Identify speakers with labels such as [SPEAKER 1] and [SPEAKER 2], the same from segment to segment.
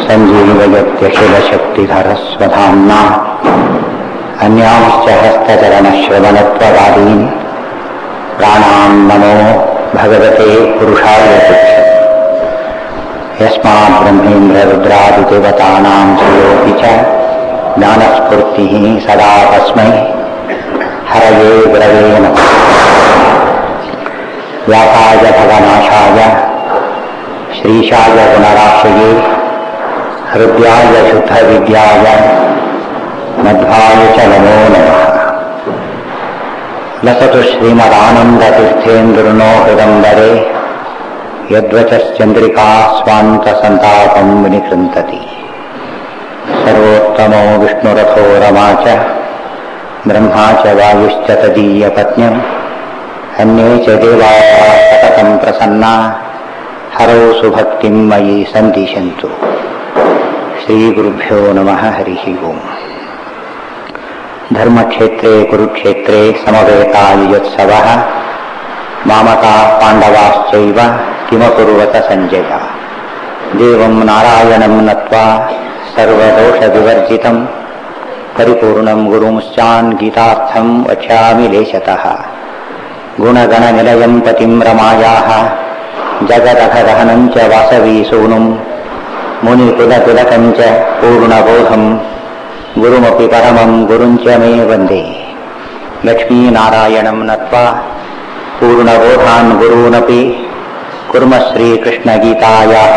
[SPEAKER 1] सञ्जीवयत्यखिलशक्तिधरस्वधाम्ना अन्यांश्च हस्तचरणश्रवणत्ववादीन् प्राणान् नमो भगवते पुरुषाय तुच्छ्र यस्मात् ब्रह्मेन्द्ररुद्रादिदेवतानां श्रियोऽपि च ज्ञानस्फूर्तिः सदा तस्मै हरये गुरवे नमः व्यासाय भवनाशाय श्रीशाय गुणराशये हृद्याय शुद्धविद्याय मध्वाय च नमो नमः लसतु श्रीमदानन्दतीर्थेन्दुर्नो हृदम्बरे यद्वचश्चन्द्रिका स्वान्तसन्तापं विनिकृन्तति सर्वोत्तमो विष्णुरथो रमा च ब्रह्मा च वायुश्च तदीयपत्न्यम् अन्ये च देवाः सततं प्रसन्ना हरौ सुभक्तिं मयि सन्दिशन्तु श्रीगुरुभ्यो नमः हरिः ओम् धर्मक्षेत्रे कुरुक्षेत्रे समवेतायुयोत्सवः मामका पाण्डवाश्चैव किमकुर्वत सञ्जय देवं नारायणं नत्वा सर्वदोषविवर्जितं परिपूर्णं गुरुंश्चान् गीतार्थं वक्ष्यामि लेशतः गुणगणनिलयं पतिं रमायाः जगदघदहनं च वासवीसूनुं मुनिकुलतिलकं च पूर्णबोधं गुरुमपि परमं गुरुञ्च मे वन्दे लक्ष्मीनारायणं नत्वा पूर्णबोधान् गुरूनपि कुर्मः श्रीकृष्णगीतायाः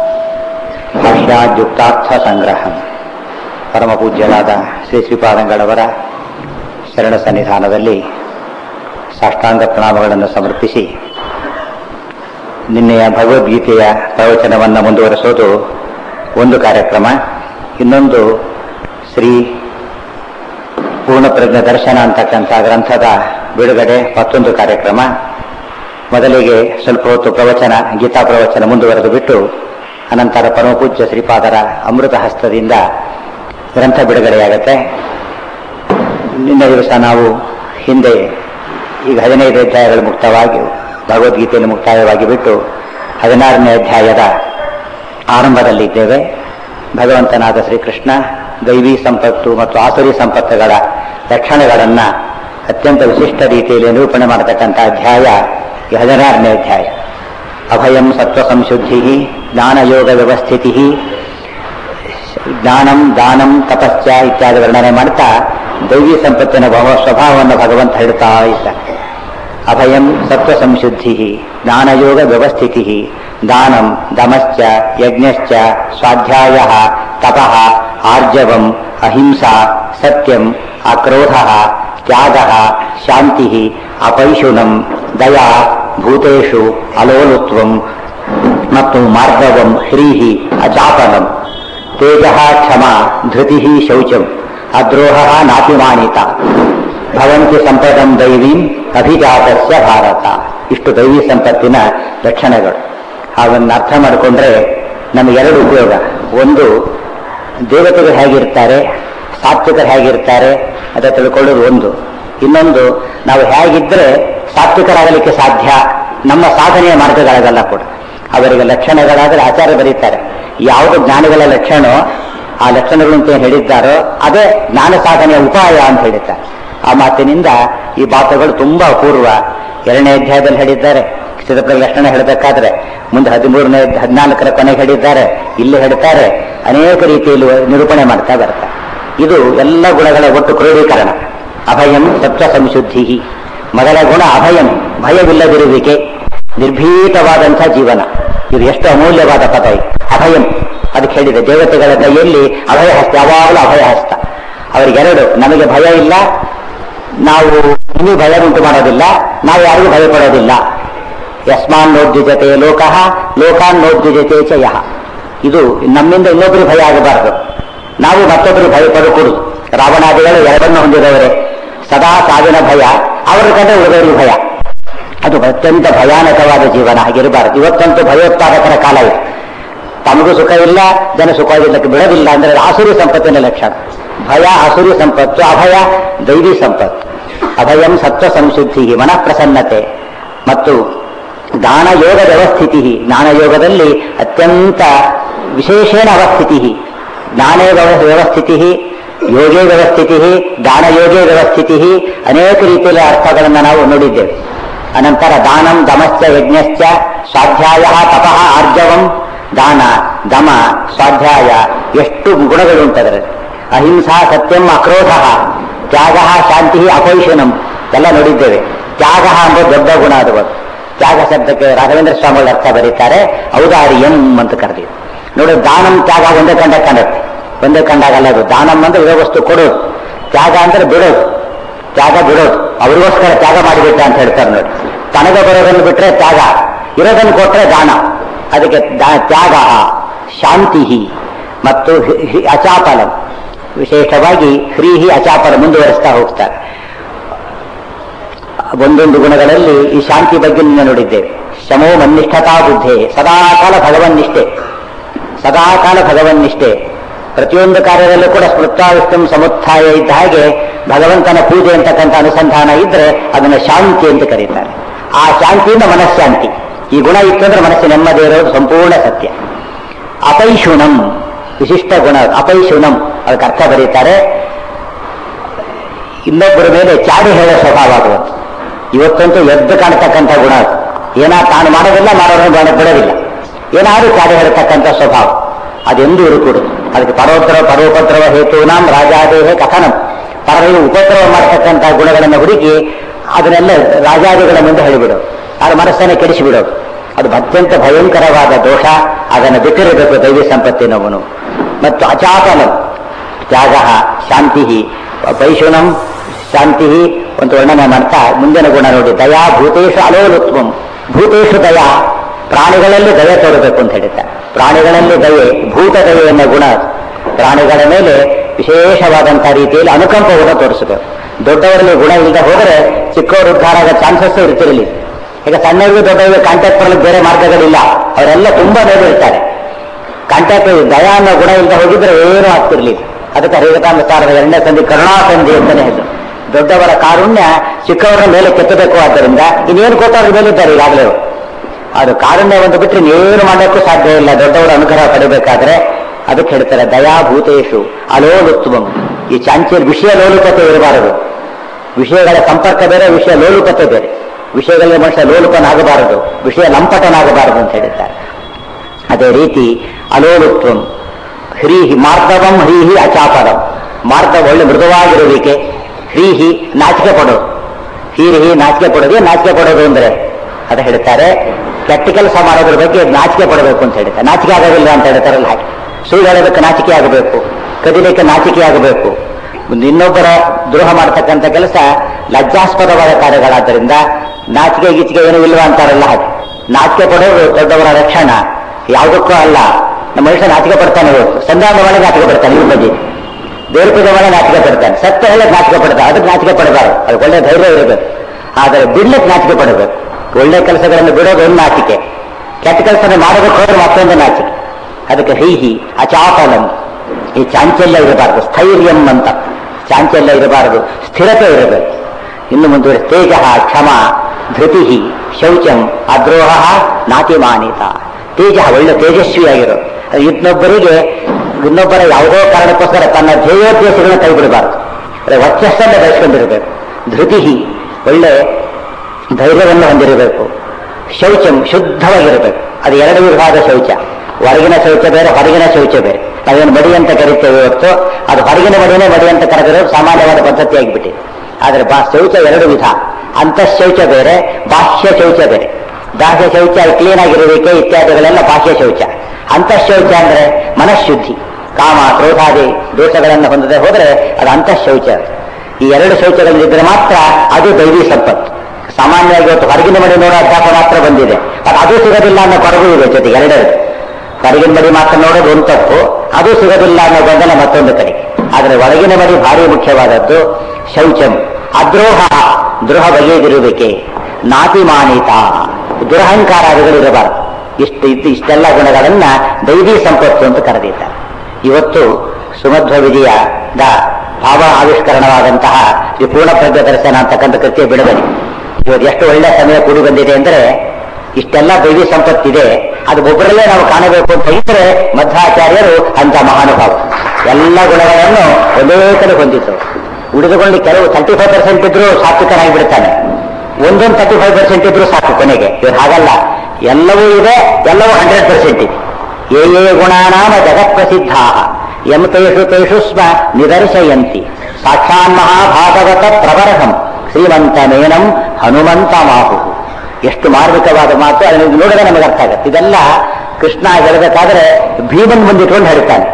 [SPEAKER 1] ಭಾಷ್ಯಾದ್ಯುಕ್ತಾರ್ಥಸಂಗ್ರಹಂ ಪರಮಪೂಜ್ಯರಾದ ಶ್ರೀ ಶ್ರೀಪಾದಂಗಳವರ ಶರಣ ಸನ್ನಿಧಾನದಲ್ಲಿ ಸಾಷ್ಟಾಂಗ ಪ್ರಣಾಮಗಳನ್ನು ಸಮರ್ಪಿಸಿ ನಿನ್ನೆಯ ಭಗವದ್ಗೀತೆಯ ಪ್ರವಚನವನ್ನು ಮುಂದುವರೆಸೋದು ಒಂದು ಕಾರ್ಯಕ್ರಮ ಇನ್ನೊಂದು ಶ್ರೀ ಪೂರ್ಣಪ್ರಜ್ಞ ದರ್ಶನ ಅಂತಕ್ಕಂಥ ಗ್ರಂಥದ ಬಿಡುಗಡೆ ಮತ್ತೊಂದು ಕಾರ್ಯಕ್ರಮ ಮೊದಲಿಗೆ ಸ್ವಲ್ಪ ಹೊತ್ತು ಪ್ರವಚನ ಗೀತಾ ಪ್ರವಚನ ಮುಂದುವರೆದು ಬಿಟ್ಟು ಅನಂತರ ಪರಮಪೂಜ್ಯ ಶ್ರೀಪಾದರ ಅಮೃತ ಹಸ್ತದಿಂದ ಗ್ರಂಥ ಬಿಡುಗಡೆಯಾಗತ್ತೆ ನಿನ್ನೆ ದಿವಸ ನಾವು ಹಿಂದೆ ಈಗ ಹದಿನೈದು ಅಧ್ಯಾಯಗಳು ಮುಕ್ತವಾಗಿ ಭಗವದ್ಗೀತೆಯಲ್ಲಿ ಮುಕ್ತಾಯವಾಗಿ ಬಿಟ್ಟು ಹದಿನಾರನೇ ಅಧ್ಯಾಯದ ಆರಂಭದಲ್ಲಿದ್ದೇವೆ ಭಗವಂತನಾದ ಶ್ರೀಕೃಷ್ಣ ದೈವಿ ಸಂಪತ್ತು ಮತ್ತು ಆಸುರಿ ಸಂಪತ್ತುಗಳ ಲಕ್ಷಣಗಳನ್ನು ಅತ್ಯಂತ ವಿಶಿಷ್ಟ ರೀತಿಯಲ್ಲಿ ನಿರೂಪಣೆ ಮಾಡತಕ್ಕಂಥ ಅಧ್ಯಾಯ ಈ ಹದಿನಾರನೇ ಅಧ್ಯಾಯ ಅಭಯಂ ಸತ್ವ ಸಂಶುದ್ಧಿ ಜ್ಞಾನಯೋಗ ವ್ಯವಸ್ಥಿತಿ ಜ್ಞಾನಂ ದಾನಂ ತಪಶ್ಚ ಇತ್ಯಾದಿ ವರ್ಣನೆ ಮಾಡ್ತಾ ದೈವಿ ಸಂಪತ್ತಿನ ಬಹು ಸ್ವಭಾವವನ್ನು ಭಗವಂತ ಹೇಳ್ತಾ ಇದ್ದಾನೆ ಅಭಯಂ ಸತ್ವ ಸಂಶುದ್ಧಿ ಜ್ಞಾನಯೋಗ ವ್ಯವಸ್ಥಿತಿ ದಾನಂ ದಮಶ್ಚ ಯಜ್ಞಶ್ಚ ಸ್ವಾಧ್ಯಾಯ ತಪಃ ಆರ್ಜವಂ ಅಹಿಂಸಾ ಸತ್ಯಂ ಅಕ್ರೋಧ ತ್ಯಾಗ ಶಾಂತಿ ಅಪೈಶುನಂ ದಯಾ ಭೂತೇಶು ಅಲೋಲುತ್ವಂ ಮತ್ತು ಮಾರ್ಗವಂ ಹ್ರೀಹಿ ಅಚಾಪನಂ ತೇಜ ಕ್ಷಮ ಧೃತಿ ಶೌಚಂ ಅದ್ರೋಹ ನಾತಿಮಾನಿತ ಭವಂತಿ ಸಂಪದಂ ದೈವೀಂ ಅಭಿಜಾತಸ್ಯ ಭಾರತ ಇಷ್ಟು ದೈವಿ ಸಂಪತ್ತಿನ ಲಕ್ಷಣಗಳು ಅದನ್ನು ಅರ್ಥ ಮಾಡಿಕೊಂಡ್ರೆ ನಮಗೆ ಎರಡು ಉಪಯೋಗ ಒಂದು ದೇವತೆಗಳು ಹೇಗಿರ್ತಾರೆ ಸಾತ್ವಿಕರು ಹೇಗಿರ್ತಾರೆ ಅಂತ ತಿಳ್ಕೊಳ್ಳೋದು ಒಂದು ಇನ್ನೊಂದು ನಾವು ಹೇಗಿದ್ರೆ ಸಾತ್ವಿಕರಾಗಲಿಕ್ಕೆ ಸಾಧ್ಯ ನಮ್ಮ ಸಾಧನೆಯ ಮಾರ್ಗಗಳಾಗಲ್ಲ ಕೂಡ ಅವರಿಗೆ ಲಕ್ಷಣಗಳಾದರೆ ಆಚಾರ್ಯ ಬರೀತಾರೆ ಯಾವುದು ಜ್ಞಾನಿಗಳ ಲಕ್ಷಣ ಆ ಲಕ್ಷಣಗಳು ಅಂತ ಏನು ಹೇಳಿದ್ದಾರೋ ಅದೇ ಜ್ಞಾನ ಸಾಧನೆಯ ಉಪಾಯ ಅಂತ ಹೇಳಿದ್ದಾರೆ ಆ ಮಾತಿನಿಂದ ಈ ಮಾತುಗಳು ತುಂಬಾ ಅಪೂರ್ವ ಎರಡನೇ ಅಧ್ಯಾಯದಲ್ಲಿ ಹೇಳಿದ್ದಾರೆ ಚಿತ್ರಪ್ರ ಲಕ್ಷಣ ಹೇಳಬೇಕಾದ್ರೆ ಮುಂದೆ ಹದಿಮೂರನೇ ಹದಿನಾಲ್ಕರ ಕೊನೆಗೆ ಹೇಳಿದ್ದಾರೆ ಇಲ್ಲಿ ಹೇಳ್ತಾರೆ ಅನೇಕ ರೀತಿಯಲ್ಲಿ ನಿರೂಪಣೆ ಮಾಡ್ತಾ ಬರ್ತಾರೆ ಇದು ಎಲ್ಲ ಗುಣಗಳ ಒಟ್ಟು ಕ್ರೋಢೀಕರಣ ಅಭಯಂ ಸತ್ವ ಸಂಶುದ್ಧಿ ಮೊದಲ ಗುಣ ಅಭಯಂ ಭಯವಿಲ್ಲದಿರುವಿಕೆ ನಿರ್ಭೀತವಾದಂಥ ಜೀವನ ಇದು ಎಷ್ಟು ಅಮೂಲ್ಯವಾದ ಪದ ಅಭಯಂ ಅದಕ್ಕೆ ಹೇಳಿದೆ ದೇವತೆಗಳ ಕೈಯಲ್ಲಿ ಅಭಯ ಹಸ್ತ ಯಾವಾಗಲೂ ಅಭಯ ಹಸ್ತ ಅವರಿಗೆರಡು ನಮಗೆ ಭಯ ಇಲ್ಲ ನಾವು ಇನ್ನೂ ಭಯ ಉಂಟು ಮಾಡೋದಿಲ್ಲ ನಾವು ಯಾರಿಗೂ ಭಯ ಪಡೋದಿಲ್ಲ ಯಸ್ಮಾನ್ ನೋದ್ಯುಜತೆ ಲೋಕಃ ಲೋಕಾನ್ ನೋದ್ಯುಜತೆ ಚ ಯಹ ಇದು ನಮ್ಮಿಂದ ಇನ್ನೊಬ್ಬರು ಭಯ ಆಗಬಾರದು ನಾವು ಮತ್ತೊಬ್ಬರು ಭಯ ಪಡಕೂಡುದು ರಾವಣಾದಿಗಳು ಎರಡನ್ನು ಹೊಂದಿದವರೇ ಸದಾ ಸಾವಿನ ಭಯ ಅವರ ಕಂಡ್ರೆ ಉಳಿದವರಿಗೆ ಭಯ ಅದು ಅತ್ಯಂತ ಭಯಾನಕವಾದ ಜೀವನ ಹಾಗಿರಬಾರದು ಇವತ್ತಂತೂ ಭಯೋತ್ಪಾದಕರ ಕಾಲ ಇದೆ ತಮಗೂ ಸುಖ ಇಲ್ಲ ಜನ ಸುಖವಾಗಿರ್ಲಿಕ್ಕೆ ಬಿಡೋದಿಲ್ಲ ಅಂದ್ರೆ ಆಸುರಿ ಸಂಪತ್ತಿನ ಲಕ್ಷಣ ಭಯ ಆಸುರಿ ಸಂಪತ್ತು ಅಭಯ ದೈವಿ ಸಂಪತ್ತು ಅಭಯಂ ಸತ್ವ ಸಂಶುದ್ಧಿ ಮನಃಪ್ರಸನ್ನತೆ ಮತ್ತು ಜ್ಞಾನಯೋಗ ವ್ಯವಸ್ಥಿತಿ ಜ್ಞಾನಯೋಗದಲ್ಲಿ ಅತ್ಯಂತ ವಿಶೇಷೇಣ ಅವಸ್ಥಿತಿ ಜ್ಞಾನೇ ವ್ಯವ- ವ್ಯವಸ್ಥಿತಿ ಯೋಗೇ ವ್ಯವಸ್ಥಿತಿ ದಾನಯೋಗೇ ವ್ಯವಸ್ಥಿತಿ ಅನೇಕ ರೀತಿಯ ಅರ್ಥಗಳನ್ನು ನಾವು ನೋಡಿದ್ದೇವೆ ಅನಂತರ ದಾನಂ ದಮಶ್ಚ ಯಜ್ಞಶ್ಚ ಸ್ವಾಧ್ಯಾಯ ತಪಃ ಆರ್ಜವಂ ದಾನ ದಮ ಸ್ವಾಧ್ಯಾಯ ಎಷ್ಟು ಗುಣಗಳುಂಟದರ ಅಹಿಂಸಾ ಸತ್ಯಂ ಅಕ್ರೋಧ ತ್ಯಾಗ ಶಾಂತಿ ಅಪೈಶನಂ ಎಲ್ಲ ನೋಡಿದ್ದೇವೆ ತ್ಯಾಗ ಅಂದ್ರೆ ದೊಡ್ಡ ಗುಣ ಅದು ಒಂದು. ತ್ಯಾಗ ಶಬ್ದಕ್ಕೆ ರಾಘವೇಂದ್ರ ಸ್ವಾಮಿಗಳು ಅರ್ಥ ಬರೀತಾರೆ ಔದಾರ್ಯಂ ಅಂತ ಕರೆದಿದೆ ನೋಡಿ ದಾನಂ ತ್ಯಾಗ ಒಂದೇ ಕಂಡ ಕಾಣುತ್ತೆ ಒಂದೇ ಕಂಡಾಗಲ್ಲ ಅದು ದಾನಂ ಅಂದ್ರೆ ಇರೋ ವಸ್ತು ಕೊಡೋದು ತ್ಯಾಗ ಅಂದ್ರೆ ಬಿಡೋದು ತ್ಯಾಗ ಬಿಡೋದು ಅವ್ರಿಗೋಸ್ಕರ ತ್ಯಾಗ ಮಾಡಿಬಿಟ್ಟ ಅಂತ ಹೇಳ್ತಾರೆ ನೋಡಿ ತನಗೆ ಬರೋದನ್ನು ಬಿಟ್ರೆ ತ್ಯಾಗ ಇರೋದನ್ನು ಕೊಟ್ರೆ ದಾನ ಅದಕ್ಕೆ ದಾ- ತ್ಯಾಗ ಶಾಂತಿ ಮತ್ತು ಹಿ- ಹಿ- ಅಚಾಪಲಂ ವಿಶೇಷವಾಗಿ ಹ್ರೀಹಿ ಅಚಾಪಲ ಮುಂದುವರಿಸ್ತಾ ಹೋಗ್ತಾರೆ ಒಂದೊಂದು ಗುಣಗಳಲ್ಲಿ ಈ ಶಾಂತಿ ಬಗ್ಗೆ ನಿನ್ನೆ ನೋಡಿದ್ದೇವೆ ಶಮೋ ಮನ್ನಿಷ್ಠತಾ ಬುದ್ಧಿ ಸದಾಕಾಲ ಭಗವನ್ನಿಷ್ಠೆ ಸದಾಕಾಲ ಭಗವನ್ನಿಷ್ಠೆ ಪ್ರತಿಯೊಂದು ಕಾರ್ಯದಲ್ಲೂ ಕೂಡ ಸ್ಮೃತಾವಿಷ್ಟಂ ಸಮುತ್ಥಾಯ ಇದ್ದ ಹಾಗೆ ಭಗವಂತನ ಪೂಜೆ ಅಂತಕ್ಕಂಥ ಅನುಸಂಧಾನ ಇದ್ರೆ ಅದನ್ನು ಶಾಂತಿ ಅಂತ ಕರೀತಾರೆ ಆ ಶಾಂತಿಯಿಂದ ಮನಃಶಾಂತಿ ಈ ಗುಣ ಇತ್ತು ಅಂದ್ರೆ ಮನಸ್ಸು ನೆಮ್ಮದಿ ಇರೋದು ಸಂಪೂರ್ಣ ಸತ್ಯ ಅಪೈಶುಣಂ ವಿಶಿಷ್ಟ ಗುಣ ಅಪೈಶುಣಂ ಅದಕ್ಕೆ ಅರ್ಥ ಬರೀತಾರೆ ಇನ್ನೊಬ್ಬರ ಮೇಲೆ ಚಾಡಿ ಹೇಳೋ ಸ್ವಭಾವ ಅದು ಇವತ್ತಂತೂ ಎದ್ದು ಕಾಣತಕ್ಕಂಥ ಗುಣ ಅದು ಏನಾ ತಾನು ಮಾಡೋದಿಲ್ಲ ಮಾಡೋದನ್ನು ಮಾಡಕ್ ಬಿಡೋದಿಲ್ಲ ಏನಾದ್ರೂ ಚಾಡಿ ಹೇಳ್ತಕ್ಕಂಥ ಸ್ವಭಾವ ಅದೆಂದೂ ಇರುಕೂಡುದು ಅದಕ್ಕೆ ಪರೋತ್ತರ ಪರೋಪದ್ರವ ಹೇತೂನಾಂ ರಾಜಾದೇಹ ಕಥನಂ ಪರರಿಗೆ ಉಪದ್ರವ ಮಾಡತಕ್ಕಂಥ ಗುಣಗಳನ್ನು ಹುಡುಕಿ ಅದನ್ನೆಲ್ಲ ರಾಜಾದಿಗಳ ಮುಂದೆ ಹೇಳಿಬಿಡು ಅದರ ಮನಸ್ಸನ್ನೇ ಕೆಡಿಸಿಬಿಡೋದು ಅದು ಅತ್ಯಂತ ಭಯಂಕರವಾದ ದೋಷ ಅದನ್ನು ಬಿಟ್ಟಿರಬೇಕು ದೈವಿ ಸಂಪತ್ತಿನವನು ಮತ್ತು ಅಚಾಪಲಂ ತ್ಯಾಗ ಶಾಂತಿ ಪೈಶುನಂ ಶಾಂತಿ ಒಂದು ವರ್ಣನೆ ಮಾಡ್ತಾ ಮುಂದಿನ ಗುಣ ನೋಡಿ ದಯಾ ಭೂತೇಶು ಅಲೋಲುತ್ವಂ ಭೂತೇಶು ದಯಾ ಪ್ರಾಣಿಗಳಲ್ಲಿ ದಯೆ ತೋರಬೇಕು ಅಂತ ಹೇಳಿದ್ದಾರೆ ಪ್ರಾಣಿಗಳಲ್ಲಿ ದಯೆ ಭೂತ ದಯೆ ಎನ್ನುವ ಗುಣ ಅದು. ಪ್ರಾಣಿಗಳ ಮೇಲೆ ವಿಶೇಷವಾದಂತಹ ರೀತಿಯಲ್ಲಿ ಅನುಕಂಪವನ್ನು ತೋರಿಸಬೇಕು ದೊಡ್ಡವರಲ್ಲಿ ಗುಣ ಇಲ್ಲದೆ ಹೋದರೆ ಚಿಕ್ಕವರು ಉದ್ಧಾರ ಆಗೋ ಚಾನ್ಸಸ್ ಇರ್ತಿರಲಿ ಈಗ ಸಣ್ಣವರಿಗೆ ದೊಡ್ಡವರಿಗೆ ಕಾಂಟ್ಯಾಕ್ಟ್ ಮಾಡಲಿಕ್ಕೆ ಬೇರೆ ಮಾರ್ಗಗಳಿಲ್ಲ ಅವರೆಲ್ಲ ತುಂಬಾ ಮೇಲೆ ಇರ್ತಾರೆ ಕಾಂಟ್ಯಾಕ್ಟ್ ದಯ ಅನ್ನೋ ಗುಣ ಇಲ್ಲದೆ ಹೋಗಿದ್ರೆ ಏನೂ ಆಗ್ತಿರ್ಲಿಲ್ಲ ಅದಕ್ಕೆ ಹರಿಗತಾಮಸಾರದ ಎರಡನೇ ಸಂಧಿ ಕರುಣಾ ಸಂಧಿ ಅಂತಾನೆ ಹೆಸರು ದೊಡ್ಡವರ ಕಾರುಣ್ಯ ಚಿಕ್ಕವರ ಮೇಲೆ ಕೆತ್ತಬೇಕು ಆದ್ದರಿಂದ ಇನ್ನೇನು ಕೊಟ್ಟವ್ರ ಮೇಲಿದ್ದಾರೆ ಈಗಾಗಲೇ ಅವರು. ಅದು ಕಾರುಣ್ಯ ಒಂದು ಬಿಟ್ಟರೆ ಇನ್ನೇನು ಮಾಡೋಕ್ಕೂ ಸಾಧ್ಯ ಇಲ್ಲ ದೊಡ್ಡವರ ಅನುಗ್ರಹ ಪಡಿಬೇಕಾದ್ರೆ ಅದಕ್ಕೆ ಹೇಳ್ತಾರೆ ದಯಾ ಭೂತೇಶು ಅಲೋಲುತ್ವಂ ಈ ಚಾಂಚಲ್ ವಿಷಯ ಲೋಲುಪತೆ ಇರಬಾರದು ವಿಷಯಗಳ ಸಂಪರ್ಕ ಬೇರೆ ವಿಷಯ ಲೋಲುಪತೆ ಬೇರೆ ವಿಷಯಗಳಲ್ಲಿ ಮನುಷ್ಯ ಲೋಲುಪನಾಗಬಾರದು ವಿಷಯ ಲಂಪಟನಾಗಬಾರದು ಅಂತ ಹೇಳಿದ್ದಾರೆ ಅದೇ ರೀತಿ ಅಲೋಲುತ್ವಂ ಹ್ರೀಹಿ ಮಾರ್ದವಂ ಹ್ರೀಹಿ ಅಚಾಪದಂ ಮಾರ್ದ ಒಳ್ಳೆ ಮೃದುವಾಗಿರುವಿಕೆ ಹ್ರೀಹಿ ನಾಚಿಕೆ ಪಡೋದು ಹೀರಿಹಿ ನಾಚಿಕೆ ಪಡೋದು ಏನ್ ನಾಚಿಕೆ ಪಡೋದು ಅಂದ್ರೆ ಅದು ಹೇಳ್ತಾರೆ ಕೆಟ್ಟ ಕೆಲಸ ಮಾಡೋದ್ರ ಬಗ್ಗೆ ನಾಚಿಕೆ ಪಡಬೇಕು ಅಂತ ಹೇಳ್ತಾರೆ ನಾಚಿಕೆ ಆಗೋದಿಲ್ಲ ಅಂತ ಹೇಳ್ತಾರಲ್ಲ ಹಾಗೆ ಸುಳ್ಳು ಹೇಳೋದಕ್ಕೆ ನಾಚಿಕೆ ಆಗಬೇಕು ಕದಿಲಿಕ್ಕೆ ನಾಚಿಕೆ ಆಗಬೇಕು ಒಂದು ಇನ್ನೊಬ್ಬರ ದ್ರೋಹ ಮಾಡತಕ್ಕಂಥ ಕೆಲಸ ಲಜ್ಜಾಸ್ಪದವಾದ ಕಾರ್ಯಗಳಾದ್ದರಿಂದ ನಾಚಿಕೆ ಗೀಚಿಕೆ ಏನೂ ಇಲ್ವಾ ಅಂತಾರಲ್ಲ ಹಾಗೆ ನಾಚಿಕೆ ಪಡೋದು ದೊಡ್ಡವರ ರಕ್ಷಣ ಯಾವುದಕ್ಕೂ ಅಲ್ಲ ನಮ್ಮ ಮನುಷ್ಯ ನಾಚಿಕೆ ಪಡ್ತಾನೆ ಇವತ್ತು ಸಂಧಾನ ಮಾಡಿ ನಾಚಿಕೆ ಪಡ್ತಾನೆ ಇವ್ರ ಬಗ್ಗೆ ದೇವ್ರ ಪೂಜೆ ಮಾಡಿ ನಾಚಿಕೆ ಪಡ್ತಾನೆ ಸತ್ಯ ಹೇಳಕ್ ನಾಚಿಕೆ ಪಡ್ತಾನೆ ಅದಕ್ಕೆ ನಾಚಿಕೆ ಪಡಬಾರದು ಅದು ಒಳ್ಳೆ ಧೈರ್ಯ ಇರಬೇಕು ಆದರೆ ಬಿಡ್ಲಿಕ್ಕೆ ನಾಚಿಕೆ ಪಡಬೇಕು ಒಳ್ಳೆ ಕೆಲಸಗಳನ್ನು ಬಿಡೋದು ಒಂದು ನಾಚಿಕೆ ಕೆಟ್ಟ ಕೆಲಸ ಮಾಡೋದಕ್ಕೆ ಹೋದ್ರೆ ಮತ್ತೊಂದು ನಾಚಿಕೆ ಅದಕ್ಕೆ ಹೀಹಿ ಅಚಾಪಲಂ ಈ ಚಾಂಚಲ್ಯ ಇರಬಾರದು ಸ್ಥೈರ್ಯಂ ಅಂತ ಚಾಂಚಲ್ಯ ಇರಬಾರದು ಸ್ಥಿರತೆ ಇರಬೇಕು ಇನ್ನು ಮುಂದುವರೆ ತೇಜ ಕ್ಷಮ ಧೃತಿ ಶೌಚಂ ಅದ್ರೋಹ ನಾತಿಮಾನಿತ ತೇಜ ಒಳ್ಳೆ ತೇಜಸ್ವಿಯಾಗಿರೋ ಅದು ಇನ್ನೊಬ್ಬರಿಗೆ ಇನ್ನೊಬ್ಬರ ಯಾವುದೋ ಕಾರಣಕ್ಕೋಸ್ಕರ ತನ್ನ ಧ್ಯೇಯೋದ್ದೇಶಗಳನ್ನ ಕೈ ಬಿಡಬಾರದು ಅದೇ ವರ್ಚಸ್ಸನ್ನು ಬೆಳೆಸ್ಕೊಂಡಿರಬೇಕು ಧೃತಿ ಒಳ್ಳೆ ಧೈರ್ಯವನ್ನು ಹೊಂದಿರಬೇಕು ಶೌಚಂ ಶುದ್ಧವಾಗಿರಬೇಕು ಅದು ಎರಡು ವಿಧವಾದ ಶೌಚ ಹೊರಗಿನ ಶೌಚ ಬೇರೆ ಹೊರಗಿನ ಶೌಚ ಬೇರೆ ನಾವೇನು ಮಡಿ ಅಂತ ಕರಿತೇವೆ ಇವತ್ತು ಅದು ಹೊರಗಿನ ಮಡಿನೇ ಮಡಿ ಅಂತ ಕರೆದಿರೋದು ಸಾಮಾನ್ಯವಾದ ಪದ್ಧತಿ ಆಗಿಬಿಟ್ಟಿದೆ ಆದರೆ ಬಾ ಶೌಚ ಎರಡು ವಿಧ ಅಂತಃಶೌಚ ಬೇರೆ ಬಾಹ್ಯ ಶೌಚ ಬೇರೆ ಬಾಹ್ಯ ಶೌಚ ಕ್ಲೀನ್ ಆಗಿರುವಿಕೆ ಇತ್ಯಾದಿಗಳೆಲ್ಲ ಬಾಹ್ಯ ಶೌಚ ಅಂತಃಶೌಚ ಅಂದ್ರೆ ಮನಃಶುದ್ಧಿ ಕಾಮ ಕ್ರೋಧಾದಿ ದೋಷಗಳನ್ನು ಹೊಂದದೆ ಹೋದರೆ ಅದು ಅಂತಃಶೌಚ ಈ ಎರಡು ಶೌಚಗಳಿದ್ರೆ ಮಾತ್ರ ಅದು ದೈವಿ ಸಂಪತ್ತು ಸಾಮಾನ್ಯವಾಗಿ ಇವತ್ತು ಹೊರಗಿನ ಮಡಿ ನೋಡೋ ಅಭ್ಯಾಸ ಮಾತ್ರ ಬಂದಿದೆ ಅದು ಅದು ಸಿಗೋದಿಲ್ಲ ಅನ್ನೋ ಕೊರಗು ಇದೆ ಜೊತೆಗೆ ಎರಡೆರಡು ಹೊರಗಿನ ಮಡಿ ಮಾತ್ರ ನೋಡೋದು ಒಂದು ತಪ್ಪು ಅದು ಸಿಗೋದಿಲ್ಲ ಅನ್ನೋ ಗೊಂದಲ ಮತ್ತೊಂದು ಕಡೆ ಆದರೆ ಒಳಗಿನ ಮಡಿ ಭಾರಿ ಮುಖ್ಯವಾದದ್ದು ಶೌಚಂ ಅದ್ರೋಹ ದ್ರೋಹ ಬಗೆದಿರುವಿಕೆ ನಾತಿಮಾನಿತ ದುರಹಂಕಾರಾದಿಗಳಿರಬಾರದು ಇಷ್ಟು ಇದ್ದು ಇಷ್ಟೆಲ್ಲ ಗುಣಗಳನ್ನ ದೈವಿ ಸಂಪತ್ತು ಅಂತ ಕರೆದಿದ್ದಾರೆ ಇವತ್ತು ಸುಮಧ್ವ ವಿಜಯದ ಭಾವ ಆವಿಷ್ಕರಣವಾದಂತಹ ಈ ಪೂರ್ಣ ಪ್ರಜ್ಞ ದರ್ಶನ ಅಂತಕ್ಕಂಥ ಕೃತ್ಯ ಬಿಡುಗಡೆ ಇವತ್ತು ಎಷ್ಟು ಒಳ್ಳೆ ಸಮಯ ಕೂಡಿ ಬಂದಿದೆ ಅಂದ್ರೆ ಇಷ್ಟೆಲ್ಲ ದೈವಿ ಸಂಪತ್ತಿದೆ ಅದು ಒಬ್ಬರಲ್ಲೇ ನಾವು ಕಾಣಬೇಕು ಅಂತ ಇದ್ರೆ ಮಧ್ವಾಚಾರ್ಯರು ಅಂತ ಮಹಾನುಭಾವ ಎಲ್ಲ ಗುಣಗಳನ್ನು ಒಂದೇ ಕಡೆ ಹೊಂದಿತ್ತು ಉಳಿದುಕೊಂಡು ಕೆಲವು ತರ್ಟಿ ಫೈವ್ ಪರ್ಸೆಂಟ್ ಇದ್ರು ಸಾತ್ವಿಕನಾಗಿ ಬಿಡ್ತಾನೆ ಒಂದೊಂದು ತರ್ಟಿ ಫೈವ್ ಪರ್ಸೆಂಟ್ ಇದ್ರು ಸಾಕು ಕೊನೆಗೆ ಇವ್ರು ಹಾಗಲ್ಲ ಎಲ್ಲವೂ ಇದೆ ಎಲ್ಲವೂ ಹಂಡ್ರೆಡ್ ಪರ್ಸೆಂಟ್ ಇದೆ ಯೇ ಯೇ ಗುಣಾನಾಮ ಜಗತ್ ಪ್ರಸಿದ್ಧ ಯಂ ತೇಷು ತೇಷು ಸ್ಮ ನಿದರ್ಶಯಂತಿ ಸಾಕ್ಷಾನ್ ಮಹಾಭಾಗವತ ಪ್ರವರಹಂ ಶ್ರೀಮಂತ ಮೇನಂ ಹನುಮಂತ ಮಾಹು ಎಷ್ಟು ಮಾರ್ಮಿಕವಾದ ಮಾತು ಅದನ್ನು ನೋಡಿದ್ರೆ ನಮಗೆ ಅರ್ಥ ಆಗುತ್ತೆ ಇದೆಲ್ಲ ಕೃಷ್ಣ ಹೇಳಬೇಕಾದ್ರೆ ಭೀಮನ್ ಮುಂದಿಟ್ಕೊಂಡು ಹೇಳ್ತಾನೆ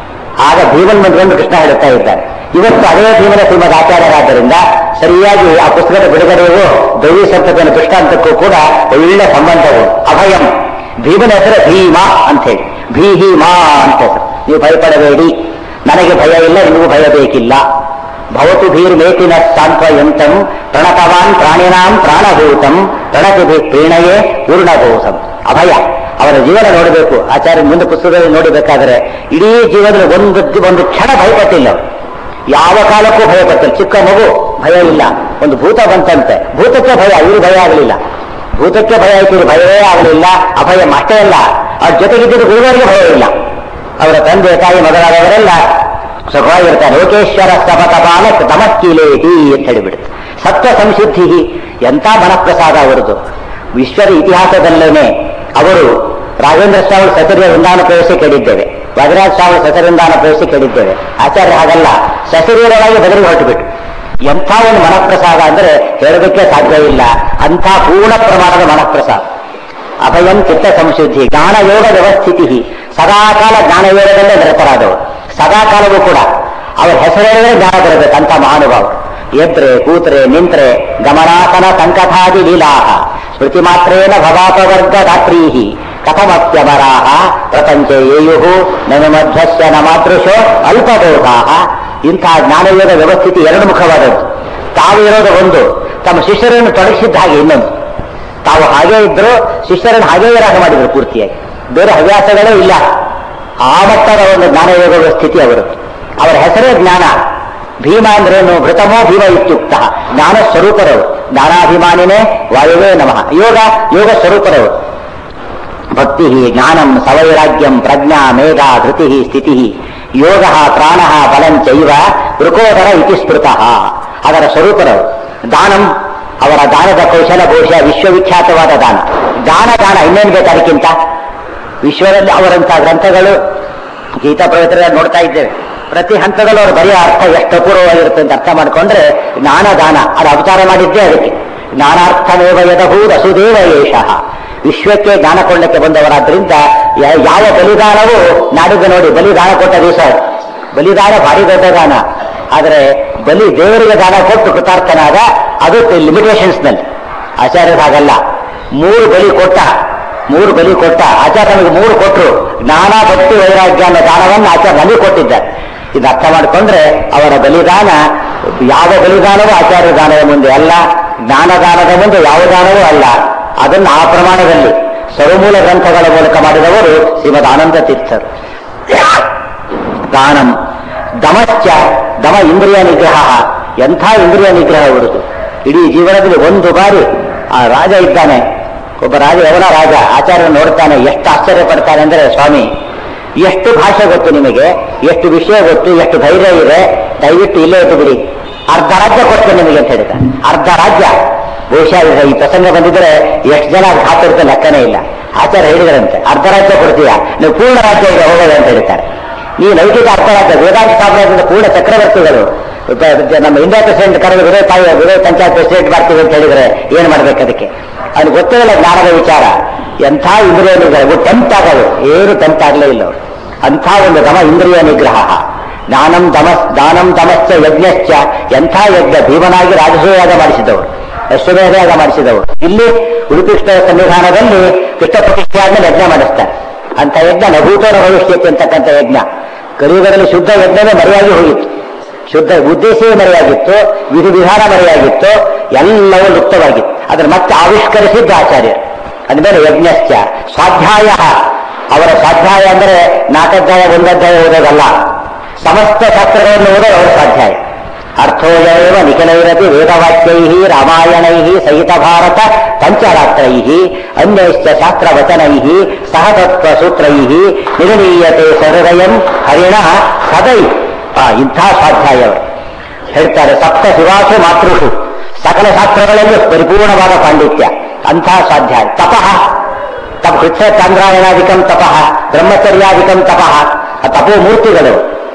[SPEAKER 1] ಆಗ ಭೀಮನ್ ಮುಂದಿಕೊಂಡು ಕೃಷ್ಣ ಹೇಳುತ್ತಾ ಇದ್ದಾನೆ ಇವತ್ತು ಅದೇ ಭೀಮನ ಶ್ರೀಮದ್ ಆಚಾರ್ಯರಾದ್ದರಿಂದ ಸರಿಯಾಗಿ ಆ ಪುಸ್ತಕದ ಬಿಡುಗಡೆಯು ದೈವಿ ಸಂಪತ್ತಿನ ದೃಷ್ಟಾಂತಕ್ಕೂ ಕೂಡ ಒಳ್ಳೆ ಸಂಬಂಧವು ಅಭಯಂ ಭೀಮನ ಹೆಸರು ಭೀಮ ಅಂತ ಹೇಳಿ ಭೀಹಿ ಮಾ ಅಂತ ಹೆಸರು ನೀವು ಭಯಪಡಬೇಡಿ ನನಗೆ ಭಯ ಇಲ್ಲ ನಿಮಗೂ ಭಯ ಬೇಕಿಲ್ಲ ಭವತು ಭೀರ್ಮೇತಿನ ಸಾಂತ್ವಯಂತಂ ಪ್ರಣತವಾನ್ ಪ್ರಾಣಿನಾಂ ಪ್ರಾಣಭೂತಂ ಪ್ರಣತಿ ಪ್ರೀಣಯೇ ಪೂರ್ಣಭೂತಂ ಅಭಯ ಅವರ ಜೀವನ ನೋಡಬೇಕು ಆಚಾರ್ಯ ಮುಂದೆ ಪುಸ್ತಕದಲ್ಲಿ ನೋಡಬೇಕಾದ್ರೆ ಇಡೀ ಜೀವನದಲ್ಲಿ ಒಂದು ಒಂದು ಕ್ಷಣ ಭಯಪಟ್ಟಿಲ್ಲ ಅವರು ಯಾವ ಕಾಲಕ್ಕೂ ಭಯಪಟ್ಟಿಲ್ಲ ಚಿಕ್ಕ ಮಗು ಭಯ ಇಲ್ಲ ಒಂದು ಭೂತ ಬಂತಂತೆ ಭೂತಕ್ಕೆ ಭಯ ಇವರು ಭಯ ಆಗಲಿಲ್ಲ ಭೂತಕ್ಕೆ ಭಯ ಆಯ್ತು ಇವರು ಭಯವೇ ಆಗಲಿಲ್ಲ ಅಭಯ ಅಷ್ಟೇ ಅಲ್ಲ ಅವ್ರ ಜೊತೆಗಿದ್ದ ಗುರುವರಿಗೆ ಭಯ ಇಲ್ಲ ಅವರ ತಂದೆ ತಾಯಿ ಮೊದಲಾದವರೆಲ್ಲ ಸುಖವಾಗಿರ್ತಾರೆ ಲೋಕೇಶ್ವರ ಸಪತಪಾಲ ತಮಸ್ಕೀಲೇತಿ ಅಂತ ಹೇಳಿಬಿಡುತ್ತೆ ಸತ್ವ ಸಂಶುದ್ಧಿ ಎಂಥ ಮನಃಪ್ರಸಾದ ಅವರದು ವಿಶ್ವದ ಇತಿಹಾಸದಲ್ಲೇನೆ ಅವರು ರಾಘವೇಂದ್ರ ಸ್ವಾಮಿ ಸತರ್ಯ ವೃಂದಾವನ ಪ್ರವೇಶ ಕೇಳಿದ್ದೇವೆ ವಜರಾಜ ಸ್ವಾಮಿ ಸತವೃಂದಾವನ ಪ್ರವೇಶ ಕೇಳಿದ್ದೇವೆ ಆಚಾರ್ಯ ಹಾಗಲ್ಲ ಸಶರೀರವಾಗಿ ಬದಲು ಹೊರಟುಬಿಟ್ಟು ಎಂಥ ಒಂದು ಮನಃಪ್ರಸಾದ ಅಂದ್ರೆ ಹೇಳೋದಕ್ಕೆ ಸಾಧ್ಯ ಇಲ್ಲ ಅಂಥ ಪೂರ್ಣ ಪ್ರಮಾಣದ ಮನಃಪ್ರಸಾದ ಅಭಯಂ ಚಿತ್ತ ಸಂಶುದ್ಧಿ ಜ್ಞಾನಯೋಗ ವ್ಯವಸ್ಥಿತಿ ಸದಾಕಾಲ ಜ್ಞಾನಯೋಗದಲ್ಲೇ ನಿರತರಾದವರು ಸದಾಕಾಲವೂ ಕೂಡ ಅವರ ಹೆಸರೇ ಜ್ಞಾನ ಬರಬೇಕಂತ ಮಹಾನುಭಾವ ಎದ್ರೆ ಕೂತ್ರೆ ನಿಂತ್ರೆ ಗಮನಾಸನ ಸಂಕಥಾದಿ ಲೀಲಾಹ ಸ್ಮೃತಿ ಮಾತ್ರೇನ ಭವಾಪವರ್ಗ ದಾತ್ರೀಹಿ ಕಥಮಪ್ಯಮರಾಹ ಪ್ರಪಂಚೆ ಏಯು ನನು ಮಧ್ವಸ್ಯ ನ ಮಾತೃಶೋ ಅಲ್ಪದೋಷಾಹ ಇಂತಹ ಜ್ಞಾನಯೋಗ ವ್ಯವಸ್ಥಿತಿ ಎರಡು ಮುಖವಾದದ್ದು ತಾವು ಇರೋದು ಒಂದು ತಮ್ಮ ಶಿಷ್ಯರನ್ನು ತೊಡಗಿಸಿದ್ದ ಹಾಗೆ ಇನ್ನೊಂದು ತಾವು ಹಾಗೇ ಇದ್ರು ಶಿಷ್ಯರನ್ನು ಹಾಗೇ ವಿರಾಗ ಮಾಡಿದ್ರು ಪೂರ್ತಿಯಾಗಿ ಬೇರೆ ಹವ್ಯಾಸಗಳೇ ಇಲ್ಲ ಆ ಮಟ್ಟದ ಒಂದು ಜ್ಞಾನಯೋಗದ ಸ್ಥಿತಿ ಅವರು ಅವರ ಹೆಸರೇ ಜ್ಞಾನ ಭೀಮ ಅಂದ್ರೇನು ಭೃತಮೋ ಭೀಮ ಇತ್ಯುಕ್ತ ಜ್ಞಾನ ಸ್ವರೂಪರವರು ಜ್ಞಾನಾಭಿಮಾನಿನೇ ವಾಯುವೇ ನಮಃ ಯೋಗ ಯೋಗ ಸ್ವರೂಪರವರು ಭಕ್ತಿ ಜ್ಞಾನಂ ಸವೈರಾಗ್ಯಂ ಪ್ರಜ್ಞಾ ಮೇಧ ಧೃತಿ ಸ್ಥಿತಿ ಯೋಗ ಪ್ರಾಣ ಬಲಂಚೈವ ವೃಕೋದರ ಇತಿ ಸ್ಮೃತಃ ಅದರ ಸ್ವರೂಪರವರು ದಾನಂ ಅವರ ದಾನದ ಕೌಶಲ ಬಹುಶಃ ವಿಶ್ವವಿಖ್ಯಾತವಾದ ದಾನ ದಾನ ದಾನ ಇನ್ನೇನು ಬೇಕು ಅದಕ್ಕಿಂತ ವಿಶ್ವದಲ್ಲಿ ಅವರಂತಹ ಗ್ರಂಥಗಳು ಗೀತಾ ಪವಿತ್ರ ನೋಡ್ತಾ ಇದ್ದೇವೆ ಪ್ರತಿ ಹಂತದಲ್ಲೂ ಅವರು ಬರೆಯೋ ಅರ್ಥ ಎಷ್ಟು ಅಪೂರ್ವವಾಗಿರುತ್ತೆ ಅಂತ ಅರ್ಥ ಮಾಡ್ಕೊಂಡ್ರೆ ಜ್ಞಾನ ದಾನ ಅದು ಅವತಾರ ಮಾಡಿದ್ದೇ ಅದಕ್ಕೆ ಜ್ಞಾನಾರ್ಥಮೇವ ಯದಭೂ ವಸುದೇವ ಏಷಃ ವಿಶ್ವಕ್ಕೆ ಜ್ಞಾನ ಕೊಳ್ಳಕ್ಕೆ ಬಂದವರಾದ್ರಿಂದ ಯ- ಯಾವ ಬಲಿದಾನವೂ ನಾಡಿಗೆ ನೋಡಿ ಬಲಿದಾನ ಕೊಟ್ಟ ದಿವಸ ಅದು. ಬಲಿದಾನ ಭಾರಿ ದೊಡ್ಡ ದಾನ ಆದರೆ ಬಲಿ ದೇವರಿಗೆ ದಾನ ಕೊಟ್ಟು ಕೃತಾರ್ಥನಾದ ಅದು ಲಿಮಿಟೇಷನ್ಸ್ ನಲ್ಲಿ ಆಚಾರ್ಯರು ಹಾಗಲ್ಲ ಮೂರು ಬಲಿ ಕೊಟ್ಟ ಮೂರು ಬಲಿ ಕೊಟ್ಟ ಆಚಾರ್ಯ ನಮಗೆ ಮೂರು ಕೊಟ್ಟರು ಜ್ಞಾನ ಭಕ್ತಿ ವೈರಾಗ್ಯ ಅನ್ನೋ ದಾನವನ್ನು ಆಚಾರ್ಯ ನಮಗೆ ಕೊಟ್ಟಿದ್ದಾರೆ ಇದು ಅರ್ಥ ಮಾಡಿಕೊಂಡ್ರೆ ಅವರ ಬಲಿದಾನ ಯಾವ ಬಲಿದಾನವೂ ಆಚಾರ್ಯ ದಾನದ ಮುಂದೆ ಅಲ್ಲ ಜ್ಞಾನದಾನದ ಮುಂದೆ ಯಾವ ದಾನವೂ ಅಲ್ಲ ಅದನ್ನು ಆ ಪ್ರಮಾಣದಲ್ಲಿ ಸರ್ವಮೂಲ ಗ್ರಂಥಗಳ ಮೂಲಕ ಮಾಡಿದವರು ಶ್ರೀಮದ್ ಆನಂದ ತೀರ್ಥರು ದಾನಂ ದಮಶ್ಚ ದಮ ಇಂದ್ರಿಯ ನಿಗ್ರಹ ಎಂಥ ಇಂದ್ರಿಯ ನಿಗ್ರಹ ಅವರದು ಇಡೀ ಜೀವನದಲ್ಲಿ ಒಂದು ಬಾರಿ ಆ ರಾಜ ಇದ್ದಾನೆ ಒಬ್ಬ ರಾಜ ಯವನ ರಾಜ ಆಚಾರ್ಯ ನೋಡ್ತಾನೆ ಎಷ್ಟು ಆಶ್ಚರ್ಯ ಪಡ್ತಾನೆ ಅಂದ್ರೆ ಸ್ವಾಮಿ ಎಷ್ಟು ಭಾಷೆ ಗೊತ್ತು ನಿಮಗೆ ಎಷ್ಟು ವಿಷಯ ಗೊತ್ತು ಎಷ್ಟು ಧೈರ್ಯ ಇದೆ ದಯವಿಟ್ಟು ಇಲ್ಲೇ ಇಟ್ಟು ಬಿಡಿ ಅರ್ಧ ರಾಜ್ಯ ಕೊಡ್ತೇನೆ ನಿಮಗೆ ಅಂತ ಹೇಳ್ತಾನೆ ಅರ್ಧ ರಾಜ್ಯ ಬಹುಶಃ ಈಗ ಈ ಪ್ರಸಂಗ ಬಂದಿದ್ರೆ ಎಷ್ಟು ಜನ ಖಾತಿರ್ತ ಲೆಕ್ಕನೇ ಇಲ್ಲ ಆಚಾರ್ಯ ಹೇಳಿದ್ರಂತೆ ಅರ್ಧ ರಾಜ್ಯ ಕೊಡ್ತೀಯಾ ನೀವು ಪೂರ್ಣ ರಾಜ್ಯ ಈಗ ಹೋಗೋದು ಅಂತ ಹೇಳ್ತಾರೆ ಈ ಲೌಕಿಕ ಅರ್ಥ ರಾಜ್ಯ ವೇದಾಂತ ಸಾಮ್ರಾಜ್ಯದ ಪೂರ್ಣ ಚಕ್ರವರ್ತಿಗಳು ಬ- ಬ- ನಮ್ಮ ಇಂಡಿಯಾ ಪ್ರೆಸಿಡೆಂಟ್ ಕರೆದು ವಿರೋಧ ತಾಯಿ ವಿರೋಧ ಪಂಚಾಯತ್ ಪ್ರೆಸಿಡೆಂಟ್ ಮಾಡ್ತೀವಿ ಅಂತ ಹೇಳಿದ್ರೆ ಏನ್ ಮಾಡ್ಬೇಕು ಅದಕ್ಕೆ ಅವ್ನು ಗೊತ್ತಿಲ್ಲ ಜ್ಞಾನದ ವಿಚಾರ ಎಂಥ ಇಂದ್ರಿಯ ನಿಗ್ರಹ ಟೆಂಪ್ಟ್ ಆಗೋದು ಏನು ಟೆಂಪ್ಟ್ ಆಗಲೇ ಇಲ್ಲ ಅವರು ಅಂಥ ಒಂದು ದಮ ಇಂದ್ರಿಯ ನಿಗ್ರಹ ಜ್ಞಾನಂ ದಮಸ್ ದಾನಂ ದಮಶ್ಚ ಯಜ್ಞಶ್ಚ ಎಂಥ ಯಜ್ಞ ಭೀಮನಾಗಿ ರಾಜಸೂಯಾಗ ಮಾಡಿಸಿದವರು ಅಶ್ವಮೇಧಯಾಗ ಮಾಡಿಸಿದವರು ಇಲ್ಲಿ ಉಡುಪಿ ಕೃಷ್ಣ ಸನ್ನಿಧಾನದಲ್ಲಿ ಕೃಷ್ಣ ಪ್ರತಿಷ್ಠೆ ಆದ್ಮೇಲೆ ಯಜ್ಞ ಮಾಡಿಸ್ತಾರೆ ಅಂತ ಯಜ್ಞ ನಭೂತನ ಭವಿಷ್ಯಕ್ಕೆ ಅಂತಕ್ಕಂಥ ಯಜ್ಞ ಕಲಿಯುಗದಲ್ಲಿ ಶುದ್ಧ ಯಜ್ಞವೇ ಮರೆಯಾಗಿ ಹೋಗಿತ್ತು ಶುದ್ಧ ಉದ್ದೇಶವೇ ಮರೆಯಾಗಿತ್ತು ವಿಧಿ ವಿಧಾನ ಮರೆಯಾಗಿತ್ತು ಎಲ್ಲವೂ ಲುಪ್ತವಾಗಿತ್ತು ಅದರ ಮತ್ತೆ ಆವಿಷ್ಕರಿಸಿದ್ದ ಆಚಾರ್ಯರು ಅಂದಮೇಲೆ ಯಜ್ಞಶ್ಚ ಸ್ವಾಧ್ಯಾಯ ಅವರ ಸ್ವಾಧ್ಯಾಯ ಅಂದರೆ ನಾಲ್ಕಧ್ಯಾಯ ಒಂದಧ್ಯಾಯ ಓದೋದಲ್ಲ ಸಮಸ್ತ ಶಾಸ್ತ್ರಗಳನ್ನು ಓದೋದು ಅವರ ಸ್ವಾಧ್ಯಾಯ ಅರ್ಥೋಯವ ನಿಖಿಲೈರಪಿ ವೇದವಾಕ್ಯೈ ರಾಮಾಯಣೈ ಸಹಿತ ಭಾರತ ಪಂಚರಾತ್ರೈ ಅನ್ಯಶ್ಚ ಶಾಸ್ತ್ರವಚನೈ ಸಹ ತತ್ವಸೂತ್ರೈ ನಿರ್ಣೀಯತೆ ಸಹೃದಯಂ ಹರಿಣ ಸದೈ ಆ, ಇಂಥ ಸ್ವಾಧ್ಯಾಯ ಅವರು ಹೇಳ್ತಾರೆ ಸಪ್ತ ಶಿವಾಸು ಮಾತೃಷು ಸಕಲ ಶಾಸ್ತ್ರಗಳಲ್ಲಿ ಪರಿಪೂರ್ಣವಾದ ಪಾಂಡಿತ್ಯ ಅಂಥ ಸ್ವಾಧ್ಯಾಯ ತಪಃ ತಪ ಕೃಷ್ಣ ಚಾಂದ್ರಾಯಣಾಧಿಕಂ ತಪಃ ಬ್ರಹ್ಮಚರ್ಯಾಧಿಕಂ ತಪಃ ಆ ತಪೋ ಮೂರ್ತಿಗಳು